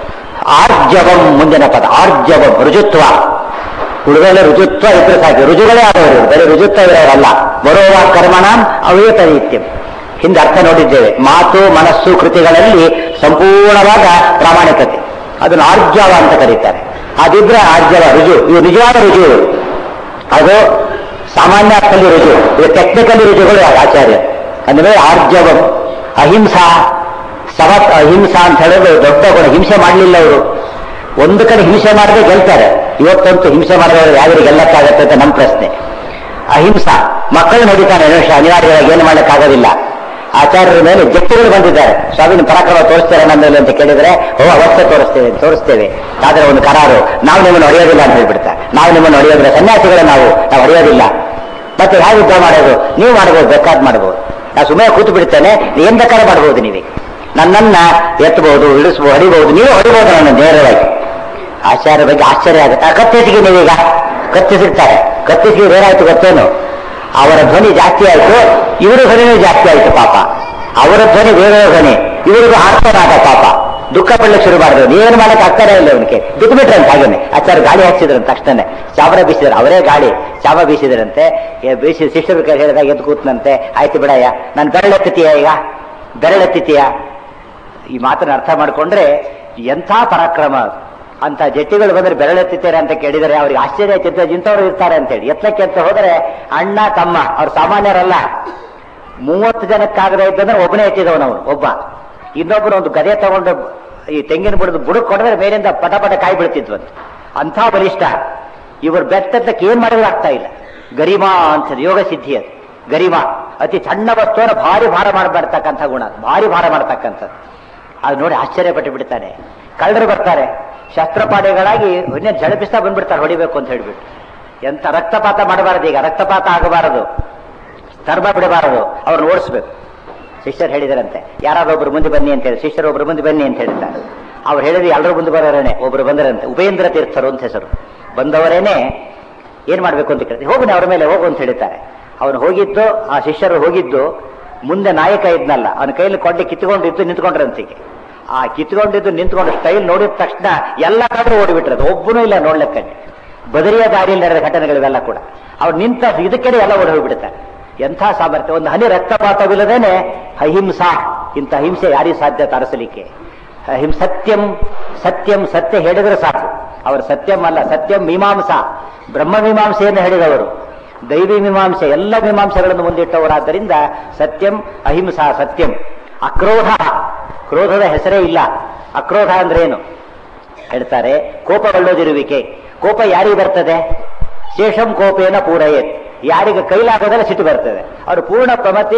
[SPEAKER 1] ಆರ್ಜವಂ ಮುಂದಿನ ಪದ ಆರ್ಜವಂ ರುಜುತ್ವ ಉಳಿದೆಲ್ಲ ರುಜುತ್ವ ಇದ್ರೆ ಸಾಕು ರುಜುಗಳೇ ಆದವರು ಬರೀ ರುಜುತ್ವ ಇರೋರಲ್ಲ ಬರೋವ ಕರ್ಮಣಾಂ ಅವೇತ ನಿತ್ಯಂ ಹಿಂದೆ ಅರ್ಥ ನೋಡಿದ್ದೇವೆ ಮಾತು ಮನಸ್ಸು ಕೃತಿಗಳಲ್ಲಿ ಸಂಪೂರ್ಣವಾದ ಪ್ರಾಮಾಣಿಕತೆ ಅದನ್ನು ಆರ್ಜವ ಅಂತ ಕರೀತಾರೆ ಅದಿದ್ರೆ ಆರ್ಜವ ರುಜು ಇವು ನಿಜವಾದ ರುಜು ಇವು. ಅದು ಸಾಮಾನ್ಯ ಅರ್ಥದಲ್ಲಿ ರುಜು ಇದು ಟೆಕ್ನಿಕಲಿ ರುಜುಗಳು ಆಚಾರ್ಯ ಅಂದ್ರೆ ಆರ್ಜವಂ ಅಹಿಂಸಾ ಸವತ್ ಅಹಿಂಸಾ ಅಂತ ಹೇಳಿದ್ರೆ ದೊಡ್ಡ ಗುಣ ಹಿಂಸೆ ಮಾಡಲಿಲ್ಲ ಅವರು ಒಂದು ಕಡೆ ಹಿಂಸೆ ಮಾಡದೆ ಗೆಲ್ತಾರೆ ಇವತ್ತಂತೂ ಹಿಂಸೆ ಮಾಡಿದವರು ಯಾವ್ದು ಗೆಲ್ಲಕ್ಕಾಗತ್ತೆ ಅಂತ ನಮ್ಮ ಪ್ರಶ್ನೆ ಅಹಿಂಸಾ ಮಕ್ಕಳು ನೋಡಿತಾನೆ ಗಣೇಶ ಅನಿವಾರ್ಯವಾಗಿ ಏನು ಮಾಡಕ್ಕಾಗೋದಿಲ್ಲ ಆಚಾರ್ಯರ ಮೇಲೆ ಜಟ್ಟಿಗಳು ಬಂದಿದ್ದಾರೆ ಸ್ವಾಮಿನ ಪರಾಕ್ರಮ ತೋರಿಸ್ತಾರೆ ನಮ್ಮ ಮೇಲೆ ಅಂತ ಕೇಳಿದ್ರೆ ಓ ಅವಶ್ಯ ತೋರಿಸ್ತೇವೆ ತೋರಿಸ್ತೇವೆ ಆದ್ರೆ ಒಂದು ಕರಾರು ನಾವು ನಿಮ್ಮನ್ನು ಹೊಡೆಯೋದಿಲ್ಲ ಅಂತ ಹೇಳ್ಬಿಡ್ತಾರೆ ನಾವು ನಿಮ್ಮನ್ನು ಹೊಡೆಯೋದಿಲ್ಲ ಸನ್ಯಾಸಿಗಳು ನಾವು ನಾವು ಹೊಡೆಯೋದಿಲ್ಲ ಮತ್ತೆ ಯಾವ ಯುದ್ಧ ಮಾಡೋದು ನೀವು ಮಾಡ್ಬೋದು ಬೇಕಾದ್ ಮಾಡ್ಬೋದು ನಾ ಸುಮ್ಮನೆ ಕೂತು ಬಿಡ್ತೇನೆ ಏನ್ ಬೇಕಾದ್ರೆ ಮಾಡ್ಬೋದು ನೀವೀಗ ನನ್ನನ್ನ ಎತ್ತಬಹುದು ಇಳಿಸಬಹುದು ಹೊಡಿಬಹುದು ನೀವು ಹೊಡಿಬಹುದು ನನ್ನ ನೇರವಾಗಿ ಆಚಾರ್ಯ ಬಗ್ಗೆ ಆಶ್ಚರ್ಯ ಆಗುತ್ತೆ ಆ ಕತ್ತೆಸಿಗೆ ನೀವೀಗ ಕತ್ತಿಸಿರ್ತಾರೆ ಕತ್ತಿಸಿಗೆ ಏನಾಯ್ತು ಗೊತ್ತೇನು ಅವರ ಧ್ವನಿ ಜಾಸ್ತಿ ಆಯ್ತು ಇವರ ಧ್ವನಿನೂ ಜಾಸ್ತಿ ಆಯ್ತು ಪಾಪ ಅವರ ಧ್ವನಿ ಬೇರೆ ಧ್ವನಿ ಇವರಿಗೂ ಹಾಕ್ತಾನಾಟ ಪಾಪ ದುಃಖ ಪಡ್ಲಿಕ್ಕೆ ಶುರು ಮಾಡಿದ್ರು ನೀವೇನು ಮಾಡಕ್ ಆಗ್ತಾನೆ ಇಲ್ಲ ಅವನಿಗೆ ಬಿಟ್ಟು ಬಿಟ್ರಂತೆ ಹಾಗೇನೆ ಆಚಾರ್ಯ ಗಾಳಿ ಹಾಕ್ಸಿದ್ರಂತ ತಕ್ಷಣ ಚಾಮರ ಬೀಸಿದ್ರು ಅವರೇ ಗಾಳಿ ಚಾಮ ಬೀಸಿದ್ರಂತೆ ಏ, ಬೀಸಿ ಶಿಷ್ಯರ ಕೈ ಹೇಳಿದಾಗ ಎದ್ದು ಕೂತ್ನಂತೆ ಆಯ್ತು ಬಿಡಯ್ಯ ನಾನು ಬೆರಳೆತ್ತಿತೀಯ ಈಗ ಬೆರಳೆತ್ತಿತೀಯ ಈ ಮಾತನ್ನ ಅರ್ಥ ಮಾಡ್ಕೊಂಡ್ರೆ ಎಂಥ ಪರಾಕ್ರಮ ಅದು. ಅಂತ ಜಟ್ಟಿಗಳು ಬಂದ್ರೆ ಬೆರಳೆತ್ತಿದ್ದಾರೆ ಅಂತ ಕೇಳಿದರೆ ಅವ್ರಿಗೆ ಆಶ್ಚರ್ಯ ಚಿತ್ತ ಇಂಥವ್ರು ಇರ್ತಾರೆ ಅಂತ ಹೇಳಿ ಎತ್ತಕ್ಕೆ ಅಂತ ಹೋದರೆ ಅಣ್ಣ ತಮ್ಮ ಅವ್ರು ಸಾಮಾನ್ಯರಲ್ಲ ಮೂವತ್ತು ಜನಕ್ಕಾಗದೇ ಇದ್ದಂದ್ರೆ ಒಬ್ಬನೇ ಎತ್ತಿದವನವನು ಒಬ್ಬ ಇನ್ನೊಬ್ಬರು ಒಂದು ಗದೆ ತಗೊಂಡು ಈ ತೆಂಗಿನ ಬುಡದ ಬುಡಕ್ ಕೊಡಿದ್ರೆ ಮೇಲಿಂದ ಪಟ ಪಟ ಕಾಯಿ ಬೀಳ್ತಿದ್ವಂತೆ ಅಂಥ ಬಲಿಷ್ಠ ಇವರು ಬೆತ್ತಕ್ಕೆ ಏನ್ ಮಾಡಿದ್ರು ಆಗ್ತಾ ಇಲ್ಲ ಗರಿಮಾ ಅಂತ ಯೋಗ ಸಿದ್ಧಿ ಅದು ಗರಿಮಾ ಅತಿ ಸಣ್ಣ ವಸ್ತುವನ್ನು ಭಾರಿ ಭಾರ ಮಾಡಬರ್ತಕ್ಕಂಥ ಗುಣ ಅದು. ಭಾರಿ ಭಾರ ಮಾಡ್ತಕ್ಕಂಥದ್ದು ಅದು ನೋಡಿ ಆಶ್ಚರ್ಯಪಟ್ಟು ಬಿಡ್ತಾನೆ ಕಳ್ಳರು ಬರ್ತಾರೆ ಶಸ್ತ್ರಪಾಡಿಗಳಾಗಿ ಇನ್ನೇನು ಝಳಪಿಸ್ತಾ ಬಂದ್ಬಿಡ್ತಾರೆ ಹೊಡಿಬೇಕು ಅಂತ ಹೇಳ್ಬಿಟ್ಟು ಎಂತ ರಕ್ತಪಾತ ಮಾಡಬಾರದು ಈಗ ರಕ್ತಪಾತ ಆಗಬಾರದು ಧರ್ಮ ಬಿಡಬಾರದು ಅವ್ರನ್ನ ಓಡಿಸ್ಬೇಕು ಶಿಷ್ಯರು ಹೇಳಿದರಂತೆ ಯಾರಾದ್ರೂ ಒಬ್ರು ಮುಂದೆ ಬನ್ನಿ ಅಂತ ಹೇಳಿ ಶಿಷ್ಯರು ಒಬ್ರು ಮುಂದೆ ಬನ್ನಿ ಅಂತ ಹೇಳಿದ್ದಾರೆ ಅವ್ರು ಹೇಳಿದ್ರೆ ಎಲ್ಲರೂ ಮುಂದೆ ಬರೋರೇನೆ ಒಬ್ರು ಬಂದರಂತೆ ಉಪೇಂದ್ರ ತೀರ್ಥರು ಅಂತ ಹೆಸರು ಬಂದವರೇನೆ ಏನ್ ಮಾಡ್ಬೇಕು ಅಂತ ಕೇಳ್ತಾರೆ ಹೋಗುನೆ ಅವ್ರ ಮೇಲೆ ಹೋಗು ಅಂತ ಹೇಳ್ತಾರೆ ಅವನು ಹೋಗಿದ್ದು ಆ ಶಿಷ್ಯರು ಹೋಗಿದ್ದು ಮುಂದೆ ನಾಯಕ ಇದ್ನಲ್ಲ ಅವನ ಕೈಯಲ್ಲಿ ಕೊಂಡೆ ಕಿತ್ಕೊಂಡಿದ್ದು ನಿಂತ್ಕೊಂಡ್ರಂತಿಗೆ ಆ ಕಿತ್ಕೊಂಡಿದ್ದು ನಿಂತ್ಕೊಂಡು ಸ್ಟೈಲ್ ನೋಡಿದ ತಕ್ಷಣ ಎಲ್ಲ ಕಡೆ ಓಡಿಬಿಟ್ರದು ಒಬ್ಬನೂ ಇಲ್ಲ ನೋಡ್ಲಿಕ್ಕೆ ಬದರಿಯ ದಾರಿಯಲ್ಲಿ ನಡೆದ ಘಟನೆಗಳಿವೆಲ್ಲ ಕೂಡ ಅವ್ರು ನಿಂತ ಇದಕ್ಕೆ ಎಲ್ಲ ಓಡಿ ಹೋಗ್ಬಿಡ್ತಾರೆ ಎಂಥ ಸಾಮರ್ಥ್ಯ ಒಂದು ಹನಿ ರಕ್ತಪಾತವಿಲ್ಲದೇನೆ ಅಹಿಂಸಾ ಇಂಥ ಹಿಂಸೆ ಯಾರಿಗೆ ಸಾಧ್ಯ ತರಿಸಲಿಕ್ಕೆ ಅಹಿಂ ಸತ್ಯಂ ಸತ್ಯಂ ಸತ್ಯ ಹೇಳಿದ್ರೆ ಸಾಕು ಅವರು ಸತ್ಯಂ ಅಲ್ಲ ಸತ್ಯಂ ಮೀಮಾಂಸಾ ಬ್ರಹ್ಮ ಮೀಮಾಂಸೆಯನ್ನು ಹೇಳಿದವರು ದೈವಿ ಮೀಮಾಂಸೆ ಎಲ್ಲ ಮೀಮಾಂಸೆಗಳನ್ನು ಮುಂದಿಟ್ಟವರಾದ್ದರಿಂದ ಸತ್ಯಂ ಅಹಿಂಸಾ ಸತ್ಯಂ ಅಕ್ರೋಧ ಕ್ರೋಧದ ಹೆಸರೇ ಇಲ್ಲ ಅಕ್ರೋಧ ಅಂದ್ರೆ ಏನು ಹೇಳ್ತಾರೆ ಕೋಪಗೊಳ್ಳೋದಿರುವಿಕೆ ಕೋಪ ಯಾರಿಗೆ ಬರ್ತದೆ ಶೇಷಂ ಕೋಪೇನ ಪೂರಯೇತ್ ಯಾರಿಗೆ ಕೈಲಾಗೋದಲ್ಲ ಸಿಟ್ಟು ಬರ್ತದೆ ಅವರು ಪೂರ್ಣ ಪ್ರಮತಿ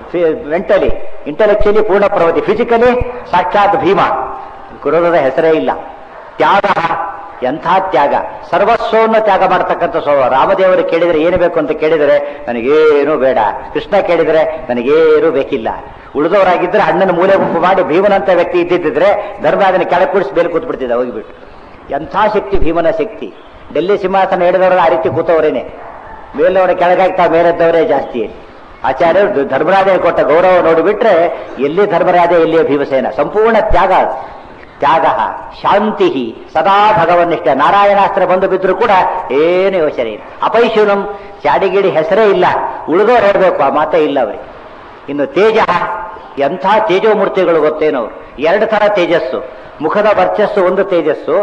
[SPEAKER 1] ಮೆಂಟಲಿ ಇಂಟೆಲೆಕ್ಚುಲಿ ಪೂರ್ಣ ಪ್ರಮತಿ ಫಿಸಿಕಲಿ ಸಾಕ್ಷಾತ್ ಭೀಮ ಕ್ರೋಧದ ಹೆಸರೇ ಇಲ್ಲ ತ್ಯಾಗ ಎಂಥ ತ್ಯಾಗ ಸರ್ವಸ್ವವನ್ನು ತ್ಯಾಗ ಮಾಡತಕ್ಕಂಥ ಸ್ವಭಾವ ರಾಮದೇವರು ಕೇಳಿದರೆ ಏನು ಬೇಕು ಅಂತ ಕೇಳಿದರೆ ನನಗೇನು ಬೇಡ ಕೃಷ್ಣ ಕೇಳಿದರೆ ನನಗೇನು ಬೇಕಿಲ್ಲ ಉಳಿದವರಾಗಿದ್ದರೆ ಅಣ್ಣನ ಮೂಲೆ ಗುಂಪು ಮಾಡಿ ಭೀಮನಂತ ವ್ಯಕ್ತಿ ಇದ್ದಿದ್ದರೆ ಧರ್ಮ ಅದನ್ನು ಕೆಳಗೆ ಕೂಡಿಸಿ ಮೇಲೆ ಕೂತ್ಬಿಡ್ತಿದ್ದ ಹೋಗಿಬಿಟ್ಟು ಎಂಥ ಶಕ್ತಿ ಭೀಮನ ಶಕ್ತಿ ಡೆಲ್ಲಿ ಸಿಂಹಾಸನ ಹಿಡಿದವರು ಆ ರೀತಿ ಕೂತವರೇನೆ ಮೇಲವರ ಕೆಳಗಾಗ್ತಾ ಮೇಲೆದ್ದವರೇ ಜಾಸ್ತಿ ಆಚಾರ್ಯರು ಧರ್ಮರಾಜ ಕೊಟ್ಟ ಗೌರವ ನೋಡಿಬಿಟ್ರೆ ಎಲ್ಲಿ ಧರ್ಮರಾಜ ಎಲ್ಲಿಯೇ ಭೀಮಸೇನ ಸಂಪೂರ್ಣ ತ್ಯಾಗ ಅದು. ತ್ಯಾಗ ಶಾಂತಿ ಸದಾ ಭಗವನ್ನಿಷ್ಠ ನಾರಾಯಣಾಸ್ತ್ರ ಬಂದು ಬಿದ್ರು ಕೂಡ ಏನು ಯೋಚನೆ ಇಲ್ಲ ಅಪೈಶುನಂ ಚಾಡಿಗಿಡಿ ಹೆಸರೇ ಇಲ್ಲ ಉಳಿದವ್ರು ಹೇಳ್ಬೇಕು ಆ ಮಾತೇ ಇಲ್ಲ ಅವರಿಗೆ ಇನ್ನು ತೇಜ ಎಂಥ ತೇಜೋಮೂರ್ತಿಗಳು ಗೊತ್ತೇನೋ ಅವ್ರು ಎರಡು ತರ ತೇಜಸ್ಸು ಮುಖದ ವರ್ಚಸ್ಸು ಒಂದು ತೇಜಸ್ಸು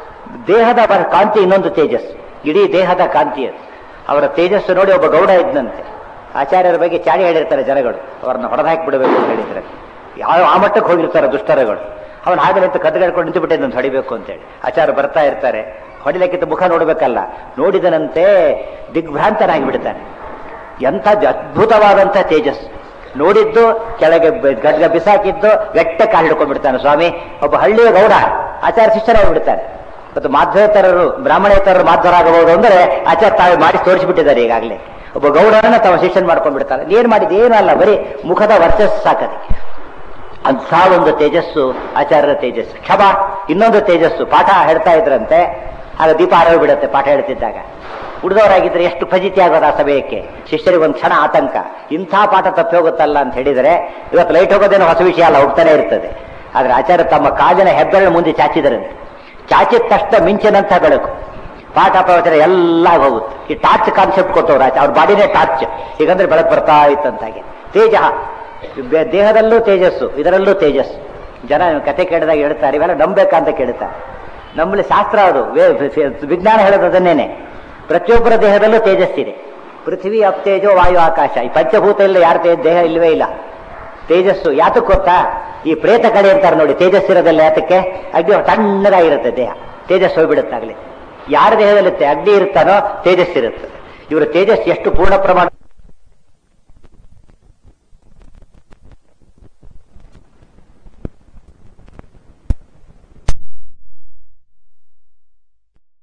[SPEAKER 1] ದೇಹದ ಬರ್- ಕಾಂತಿ ಇನ್ನೊಂದು ತೇಜಸ್ಸು ಇಡೀ ದೇಹದ ಕಾಂತಿ ಅದು ಅವರ ತೇಜಸ್ಸು ನೋಡಿ ಒಬ್ಬ ಗೌಡ ಇದ್ದಂತೆ ಆಚಾರ್ಯರ ಬಗ್ಗೆ ಚಾಡಿ ಹೇಳಿರ್ತಾರೆ ಜನಗಳು ಅವ್ರನ್ನ ಹೊಡೆದಾಕಿ ಬಿಡಬೇಕು ಅಂತ ಹೇಳಿದ್ರೆ ಯಾವ ಆ ಮಟ್ಟಕ್ಕೆ ಹೋಗಿರ್ತಾರೆ ದುಷ್ಟರಗಳು ಅವನು ಹಾಗೆ ನಿಂತು ಕದ್ದುಗೆಡ್ಕೊಂಡು ನಿಂತು ಬಿಟ್ಟಿದ್ದಂತ ಹೊಡಿಬೇಕು ಅಂತೇಳಿ ಆಚಾರ್ಯ ಬರ್ತಾ ಇರ್ತಾರೆ ಹೊಡಿಲಿಕ್ಕಿಂತ ಮುಖ ನೋಡ್ಬೇಕಲ್ಲ ನೋಡಿದನಂತೆ ದಿಗ್ಭ್ರಾಂತನಾಗಿ ಬಿಡ್ತಾನೆ ಎಂಥ ಅದ್ಭುತವಾದಂಥ ತೇಜಸ್ಸು ನೋಡಿದ್ದು ಕೆಳಗೆ ಬ- ಗಡ್ಗ ಬಿಸಾಕಿದ್ದು ಗಟ್ಟ ಕಾಲು ಹಿಡ್ಕೊಂಡ್ಬಿಡ್ತಾನೆ ಸ್ವಾಮಿ ಒಬ್ಬ ಹಳ್ಳಿಯ ಗೌಡ ಆಚಾರ್ಯ ಶಿಷ್ಯರಾಗಿ ಬಿಡ್ತಾನೆ ಮತ್ತು ಮಾಧ್ವೇತರರು ಬ್ರಾಹ್ಮಣೇತರರು ಮಾಧ್ವರಾಗಬಹುದು ಅಂದರೆ ಆಚಾರ್ಯ ತಾವೇ ಮಾಡಿ ತೋರಿಸಿಬಿಟ್ಟಿದ್ದಾರೆ ಈಗಾಗಲೇ ಒಬ್ಬ ಗೌಡರನ್ನ ತಮ್ಮ ಶಿಷ್ಯನ್ ಮಾಡ್ಕೊಂಡ್ಬಿಡ್ತಾರೆ ಏನ್ ಮಾಡಿದ ಏನೂ ಅಲ್ಲ ಬರೀ ಮುಖದ ವರ್ಚಸ್ಸು ಸಾಕದಕ್ಕೆ ಅಂಥ ಒಂದು ತೇಜಸ್ಸು ಆಚಾರ್ಯರ ತೇಜಸ್ಸು ಕ್ಷಮ ಇನ್ನೊಂದು ತೇಜಸ್ಸು ಪಾಠ ಹೇಳ್ತಾ ಇದ್ರಂತೆ ಆಗ ದೀಪ ಆರೋಗ್ಯ ಬಿಡುತ್ತೆ ಪಾಠ ಹೇಳ್ತಿದ್ದಾಗ ಉಳಿದವರಾಗಿದ್ರೆ ಎಷ್ಟು ಫಜಿತಿ ಆಗೋದು ಆ ಸಮಯಕ್ಕೆ ಶಿಷ್ಯರಿಗೆ ಒಂದು ಕ್ಷಣ ಆತಂಕ ಇಂಥ ಪಾಠ ತಪ್ಪಿ ಹೋಗುತ್ತಲ್ಲ ಅಂತ ಹೇಳಿದರೆ ಇವತ್ತು ಲೈಟ್ ಹೋಗೋದೇನೋ ಹೊಸ ವಿಷಯ ಅಲ್ಲ ಹೋಗ್ತಾನೆ ಇರ್ತದೆ ಆದ್ರೆ ಆಚಾರ್ಯ ತಮ್ಮ ಕಾಲಿನ ಹೆಬ್ಬೆರಳು ಮುಂದೆ ಚಾಚಿದರಂತೆ ಚಾಚಿದ ತಕ್ಷಣ ಮಿಂಚಿನಂಥ ಬೆಳಕು ಪಾಠ ಪ್ರವಚನ ಎಲ್ಲ ಹೋಗುತ್ತೆ ಈ ಟಾರ್ಚ್ ಕಾನ್ಸೆಪ್ಟ್ ಕೊಟ್ಟವ್ರು ಆಚೆ ಅವ್ರ ಬಾಡಿನೇ ಟಾರ್ಚ್ ಹೀಗಂದ್ರೆ ಬೆಳಕು ಬರ್ತಾ ಇತ್ತಂತಾಗೆ ತೇಜ ಬೆ- ದೇಹದಲ್ಲೂ ತೇಜಸ್ಸು ಇದರಲ್ಲೂ ತೇಜಸ್ಸು ಜನ ಕತೆ ಕೇಳಿದಾಗ ಹೇಳ್ತಾರೆ ಇವೆಲ್ಲ ನಂಬೇಕಂತ ಕೇಳ್ತಾರೆ ನಮ್ಮಲ್ಲಿ ಶಾಸ್ತ್ರ ಅದು ವೇ- ವಿಜ್ಞಾನ ಹೇಳೋದು ಅದನ್ನೇನೆ ಪ್ರತಿಯೊಬ್ಬರ ದೇಹದಲ್ಲೂ ತೇಜಸ್ಸಿದೆ ಪೃಥ್ವಿ ಅಪ್ತೇಜೋ ವಾಯು ಆಕಾಶ ಈ ಪಂಚಭೂತ ಇಲ್ಲ ಯಾರ ತೇ- ದೇಹ ಇಲ್ಲವೇ ಇಲ್ಲ ತೇಜಸ್ಸು ಯಾತಕ್ಕೆ ಗೊತ್ತಾ ಈ ಪ್ರೇತ ಕಡೆ ಅಂತಾರೆ ನೋಡಿ ತೇಜಸ್ಸಿರೋದಲ್ಲ ಯಾತಕ್ಕೆ ಅಗ್ನಿ ತಣ್ಣಗಾಗಿರುತ್ತೆ ದೇಹ ತೇಜಸ್ ಹೋಗ್ಬಿಡುತ್ತಾಗಲಿ ಯಾರ ದೇಹದಲ್ಲಿರುತ್ತೆ ಅಗ್ನಿ ಇರ್ತಾನೋ ತೇಜಸ್ಸಿರುತ್ತೆ ಇವರ ತೇಜಸ್ ಎಷ್ಟು ಪೂರ್ಣ ಪ್ರಮಾಣ